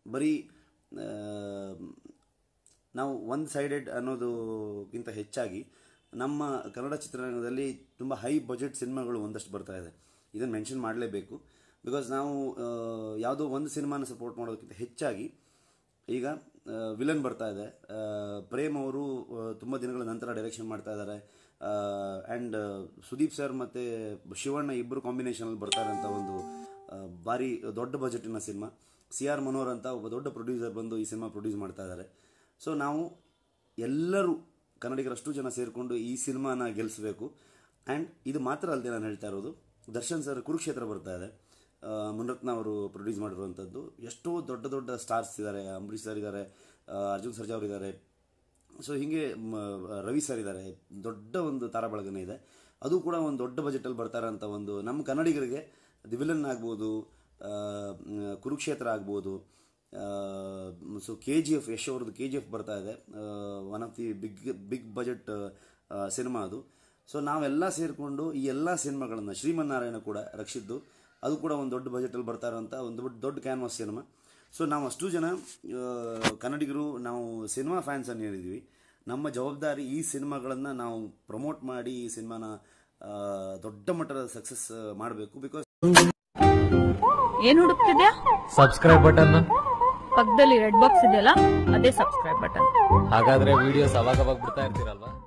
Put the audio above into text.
ಬರೀ ಆ, ನಾವು ಒನ್ ಸೈಡೆಡ್ ಅನ್ನೋದಕ್ಕಿಂತ ಹೆಚ್ಚಾಗಿ ನಮ್ಮ ಕನ್ನಡ ಚಿತ್ರರಂಗದಲ್ಲಿ ತುಂಬ ಹೈ ಬಜೆಟ್ ಸಿನಿಮಾಗಳು ಒಂದಷ್ಟು ಬರ್ತಾ ಇದೆ ಇದನ್ನು ಮೆನ್ಷನ್ ಮಾಡಲೇಬೇಕು ಬಿಕಾಸ್ ನಾವು ಆ, ಯಾವುದೋ ಒಂದು ಸಿನಿಮಾನ ಸಪೋರ್ಟ್ ಮಾಡೋದಕ್ಕಿಂತ ಹೆಚ್ಚಾಗಿ ಈಗ ವಿಲನ್ ಬರ್ತಾ ಇದೆ ಆ, ಪ್ರೇಮ್ ಅವರು ತುಂಬ ದಿನಗಳ ನಂತರ ಡೈರೆಕ್ಷನ್ ಮಾಡ್ತಾ ಇದ್ದಾರೆ ಆ್ಯಂಡ್ ಸುದೀಪ್ ಸರ್ ಮತ್ತು ಶಿವಣ್ಣ ಇಬ್ಬರು ಕಾಂಬಿನೇಷನಲ್ಲಿ ಬರ್ತಾ ಇರೋಂಥ ಒಂದು ಆ, ಭಾರಿ ದೊಡ್ಡ ಬಜೆಟಿನ ಸಿನಿಮಾ ಸಿ ಆರ್ ಮನೋಹರ್ ಅಂತ ಒಬ್ಬ ದೊಡ್ಡ ಪ್ರೊಡ್ಯೂಸರ್ ಬಂದು ಈ ಸಿನಿಮಾ ಪ್ರೊಡ್ಯೂಸ್ ಮಾಡ್ತಾ ಇದ್ದಾರೆ ಸೊ ನಾವು ಎಲ್ಲರೂ ಕನ್ನಡಿಗರಷ್ಟು ಜನ ಸೇರಿಕೊಂಡು ಈ ಸಿನಿಮಾನ ಗೆಲ್ಲಿಸಬೇಕು ಆ್ಯಂಡ್ ಇದು ಮಾತ್ರ ಅಲ್ಲದೆ ನಾನು ಹೇಳ್ತಾ ಇರೋದು ದರ್ಶನ್ ಸರ್ ಕುರುಕ್ಷೇತ್ರ ಬರ್ತಾ ಇದೆ ಆ, ಮುನರತ್ನ ಅವರು ಪ್ರೊಡ್ಯೂಸ್ ಮಾಡಿರುವಂಥದ್ದು ಎಷ್ಟೋ ದೊಡ್ಡ ದೊಡ್ಡ ಸ್ಟಾರ್ಸ್ ಇದ್ದಾರೆ ಅಂಬರೀಷ್ ಸರ್ ಇದ್ದಾರೆ ಆ, ಅರ್ಜುನ್ ಸರ್ಜಾ ಅವರು ಇದ್ದಾರೆ ಸೊ ಹೀಗೆ ಮ, ರವಿ ಸರ್ ಇದ್ದಾರೆ ದೊಡ್ಡ ಒಂದು ತಾರಾಬಳಗನೇ ಇದೆ ಅದು ಕೂಡ ಒಂದು ದೊಡ್ಡ ಬಜೆಟಲ್ಲಿ ಬರ್ತಾ ಇರೋಂಥ ಒಂದು ನಮ್ಮ ಕನ್ನಡಿಗರಿಗೆ ದಿ ವಿಲನ್ ಆಗ್ಬೋದು ಆ, ಮ್, ಕುರುಕ್ಷೇತ್ರ ಆಗ್ಬೋದು so K G F Yash ಅವ್ರದ್ದು ಕೆ ಜಿ ಎಫ್ ಬರ್ತಾ ಇದೆ one of the big big budget cinema ಅದು ಸೊ ನಾವೆಲ್ಲ ಸೇರಿಕೊಂಡು ಈ ಎಲ್ಲ ಸಿನಿಮಾಗಳನ್ನು ಶ್ರೀಮನ್ನಾರಾಯಣ ಕೂಡ ರಕ್ಷಿದ್ದು ಅದು ಕೂಡ ಒಂದು ದೊಡ್ಡ ಬಜೆಟಲ್ಲಿ ಬರ್ತಾ ಇರೋಂಥ ಒಂದು ದೊಡ್ಡ ದೊಡ್ಡ ಕ್ಯಾನ್ವಾಸ್ ಸಿನಿಮಾ ಸೊ ನಾವು ಅಷ್ಟು ಜನ ಆ, ಕನ್ನಡಿಗರು ನಾವು ಸಿನಿಮಾ ಫ್ಯಾನ್ಸ್ ಅನ್ನು ಹೇಳಿದ್ವಿ ನಮ್ಮ ಜವಾಬ್ದಾರಿ ಈ ಸಿನಿಮಾಗಳನ್ನು ನಾವು ಪ್ರಮೋಟ್ ಮಾಡಿ ಈ ಸಿನಿಮಾನ ಆ, ದೊಡ್ಡ ಮಟ್ಟದ ಸಕ್ಸಸ್ ಮಾಡಬೇಕು ಬಿಕಾಸ್ ಏನ್ ಹುಡುಕ್ತಿದ್ಯಾ ಸಬ್ಸ್ಕ್ರೈಬ್ ಬಟನ್ ಪಕ್ಕದಲ್ಲಿ ರೆಡ್ ಬಾಕ್ಸ್ ಇದೆಯಲ್ಲ ಅದೇ ಸಬ್ಸ್ಕ್ರೈಬ್ ಬಟನ್ ಹಾಗಾದ್ರೆ ವಿಡಿಯೋಸ್ ಅವಾಗ ಅವಾಗ ಬಿಡ್ತಾ ಇರ್ತೀರಲ್ವಾ